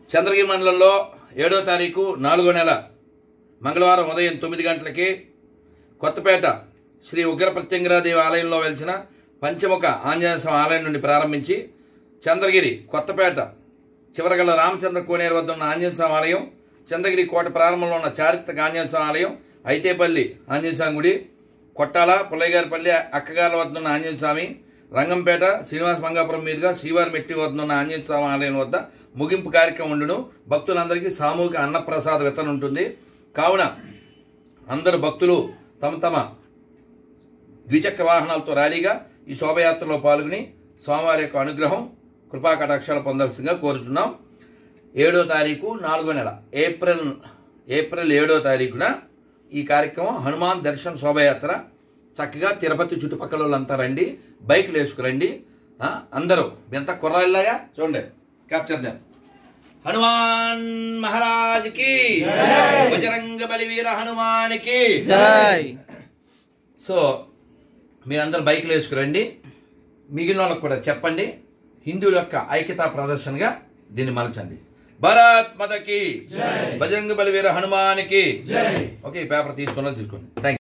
చంద్రగిరి మండలంలో ఏడో తారీఖు నాలుగో నెల మంగళవారం ఉదయం తొమ్మిది గంటలకి కొత్తపేట శ్రీ ఉగ్ర ప్రత్యంగరాదేవి ఆలయంలో వెలిసిన పంచముఖ ఆంజనేయ స్వామి ఆలయం నుండి ప్రారంభించి చంద్రగిరి కొత్తపేట చివరగల రామచంద్ర కోనేరు వద్ద ఉన్న ఆంజనేయ స్వామి ఆలయం చంద్రగిరి కోట ప్రారంభంలో ఉన్న చారిత్రక ఆంజనేయ స్వామి ఆలయం ఐతేపల్లి ఆంజనేయ స్వామి గుడి కొట్టాల పుల్లయ్యగారిపల్లి అక్కగాల వద్ద ఉన్న ఆంజనేయ స్వామి రంగంపేట శ్రీనివాస మంగాపురం మీదుగా శ్రీవారి మెట్టి వద్ద ఉన్న ఆంజనేయ స్వామి ఆలయం వద్ద ముగింపు కార్యక్రమం ఉండును భక్తులందరికీ సామూహిక అన్నప్రసాద వితరణ ఉంటుంది కావున అందరు భక్తులు తమ తమ ద్విచక్ర వాహనాలతో ర్యాలీగా ఈ శోభయాత్రలో పాల్గొని స్వామివారి యొక్క అనుగ్రహం కృపా కటాక్షాలు పొందాల్సిందిగా కోరుతున్నాం ఏడో తారీఖు నాలుగో నెల ఏప్రిల్ ఏప్రిల్ ఏడో తారీఖున ఈ కార్యక్రమం హనుమాన్ దర్శన్ శోభయాత్ర చక్కగా తిరుపతి చుట్టుపక్కల వాళ్ళంతా రండి బైక్లు వేసుకురండి ఆ, అందరూ ఎంత కుర్రాళ్ళగా చూడండి క్యాప్చర్ చేయండి హనుమాన్ మహారాజ్కి బజరంగ బలివీర హనుమానికి జై సో మీరందరూ బైక్లు వేసుకురండి మిగిలిన వాళ్ళకి కూడా చెప్పండి హిందువుల యొక్క ఐక్యతా ప్రదర్శనగా దీన్ని మలచండి భారత్ మతకి బజరంగ బలివీర హనుమానికి ఓకే ఈ పేపర్ తీసుకున్నా తీసుకోండి థ్యాంక్